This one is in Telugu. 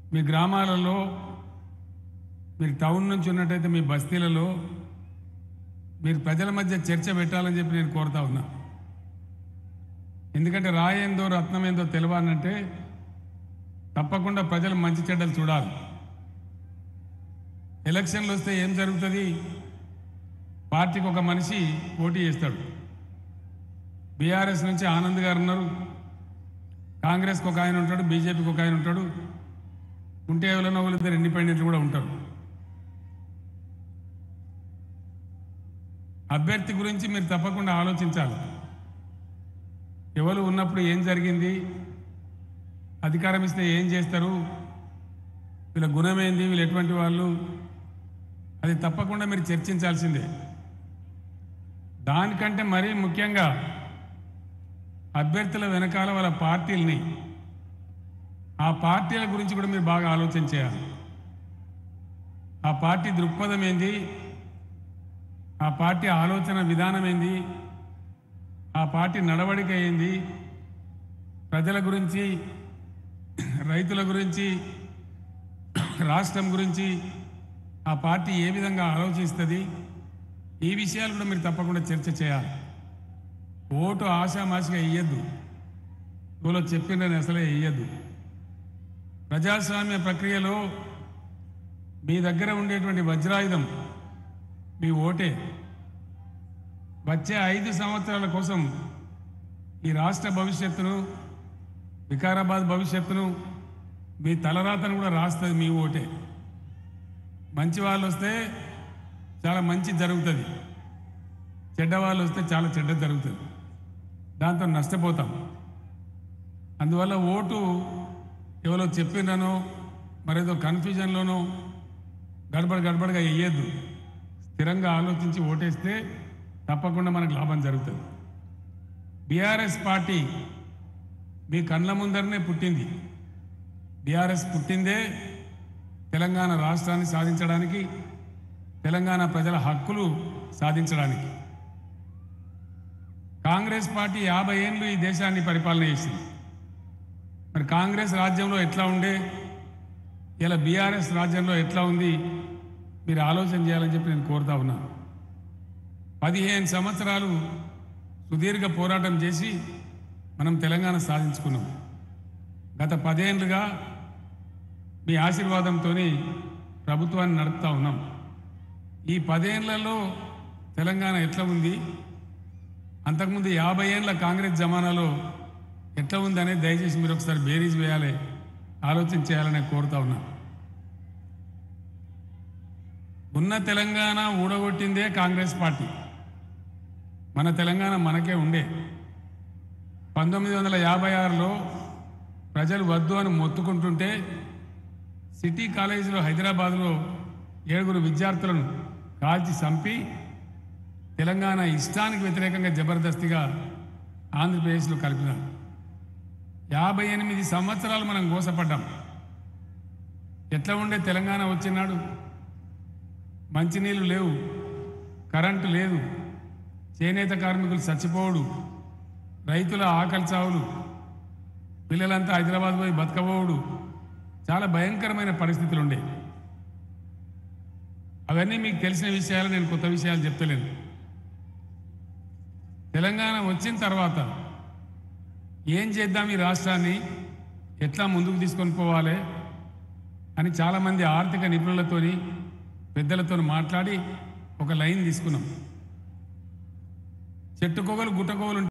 మీ గ్రామాలలో మీరు టౌన్ నుంచి ఉన్నట్టయితే మీ బస్తీలలో మీరు ప్రజల మధ్య చర్చ పెట్టాలని చెప్పి నేను కోరుతా ఉన్నా ఎందుకంటే రాయేందో రత్నం ఏందో తెలవాలంటే తప్పకుండా ప్రజలు మంచి చెడ్డలు చూడాలి ఎలక్షన్లు వస్తే ఏం జరుగుతుంది పార్టీకి ఒక మనిషి పోటీ చేస్తాడు బీఆర్ఎస్ నుంచి ఆనంద్ గారు ఉన్నారు కాంగ్రెస్కి ఒక ఆయన ఉంటాడు బీజేపీకి ఒక ఆయన ఉంటాడు ఉంటే ఎవరైనా వాళ్ళిద్దరు ఇండిపెండెంట్లు కూడా ఉంటారు అభ్యర్థి గురించి మీరు తప్పకుండా ఆలోచించాలి ఎవరు ఉన్నప్పుడు ఏం జరిగింది అధికారం ఇస్తే ఏం చేస్తారు వీళ్ళ గుణమేంది వీళ్ళు ఎటువంటి వాళ్ళు అది తప్పకుండా మీరు చర్చించాల్సిందే దానికంటే మరీ ముఖ్యంగా అభ్యర్థుల వెనకాల వాళ్ళ పార్టీలని ఆ పార్టీల గురించి కూడా మీరు బాగా ఆలోచన చేయాలి ఆ పార్టీ దృక్పథం ఏంది ఆ పార్టీ ఆలోచన విధానం ఏంది ఆ పార్టీ నడవడిక ఏంది ప్రజల గురించి రైతుల గురించి రాష్ట్రం గురించి ఆ పార్టీ ఏ విధంగా ఆలోచిస్తుంది ఈ విషయాలు కూడా మీరు తప్పకుండా చర్చ చేయాలి ఓటు ఆశామాషిగా వేయద్దు ఎవరో చెప్పిందని అసలే వేయద్దు ప్రజాస్వామ్య ప్రక్రియలో మీ దగ్గర ఉండేటువంటి వజ్రాయుధం మీ ఓటే వచ్చే ఐదు సంవత్సరాల కోసం ఈ రాష్ట్ర భవిష్యత్తును వికారాబాద్ భవిష్యత్తును మీ తలరాతను కూడా రాస్తుంది మీ ఓటే మంచి వాళ్ళు వస్తే చాలా మంచి జరుగుతుంది చెడ్డ వాళ్ళు వస్తే చాలా చెడ్డ జరుగుతుంది దాంతో నష్టపోతాం అందువల్ల ఓటు ఎవరో చెప్పిండనో మరేదో కన్ఫ్యూజన్లోనో గడబడ గడబడగా వేయద్దు స్థిరంగా ఆలోచించి ఓటేస్తే తప్పకుండా మనకు లాభం జరుగుతుంది బీఆర్ఎస్ పార్టీ మీ కళ్ళ ముందరనే పుట్టింది బీఆర్ఎస్ పుట్టిందే తెలంగాణ రాష్ట్రాన్ని సాధించడానికి తెలంగాణ ప్రజల హక్కులు సాధించడానికి కాంగ్రెస్ పార్టీ యాభై ఏళ్ళు ఈ దేశాన్ని పరిపాలన చేసింది మరి కాంగ్రెస్ రాజ్యంలో ఎట్లా ఉండే ఇలా బీఆర్ఎస్ రాజ్యంలో ఎట్లా ఉంది మీరు ఆలోచన చేయాలని చెప్పి నేను కోరుతా ఉన్నాను పదిహేను సంవత్సరాలు సుదీర్ఘ పోరాటం చేసి మనం తెలంగాణ సాధించుకున్నాం గత పదేళ్ళుగా మీ ఆశీర్వాదంతో ప్రభుత్వాన్ని నడుపుతా ఉన్నాం ఈ పదేళ్లలో తెలంగాణ ఎట్లా ఉంది అంతకుముందు యాభై ఏళ్ళ కాంగ్రెస్ జమానాలో ఎట్లా ఉంది అనేది దయచేసి మీరు ఒకసారి బేరీజ్ వేయాలి ఆలోచన చేయాలని నేను కోరుతా ఉన్నా ఉన్న తెలంగాణ ఊడగొట్టిందే కాంగ్రెస్ పార్టీ మన తెలంగాణ మనకే ఉండే పంతొమ్మిది వందల యాభై ఆరులో ప్రజలు వద్దు అని మొత్తుకుంటుంటే సిటీ కాలేజీలో హైదరాబాద్లో ఏడుగురు విద్యార్థులను కాల్చి చంపి తెలంగాణ ఇష్టానికి వ్యతిరేకంగా జబర్దస్తిగా ఆంధ్రప్రదేశ్లో కలిపినారు యాభై ఎనిమిది సంవత్సరాలు మనం గోసపడ్డాం ఎట్లా ఉండే తెలంగాణ వచ్చినాడు మంచినీళ్ళు లేవు కరెంటు లేదు చేనేత కార్మికులు చచ్చిపోవుడు రైతుల ఆకలి చావులు పిల్లలంతా హైదరాబాద్ పోయి బతకబోవుడు చాలా భయంకరమైన పరిస్థితులు ఉండే అవన్నీ మీకు తెలిసిన విషయాలు నేను కొత్త విషయాలు చెప్తలేను తెలంగాణ వచ్చిన తర్వాత ఏం చేద్దాం ఈ రాష్ట్రాన్ని ఎట్లా ముందుకు తీసుకొని పోవాలి అని చాలామంది ఆర్థిక నిపుణులతోని పెద్దలతో మాట్లాడి ఒక లైన్ తీసుకున్నాం చెట్టుకోగలు గుట్టకోగలు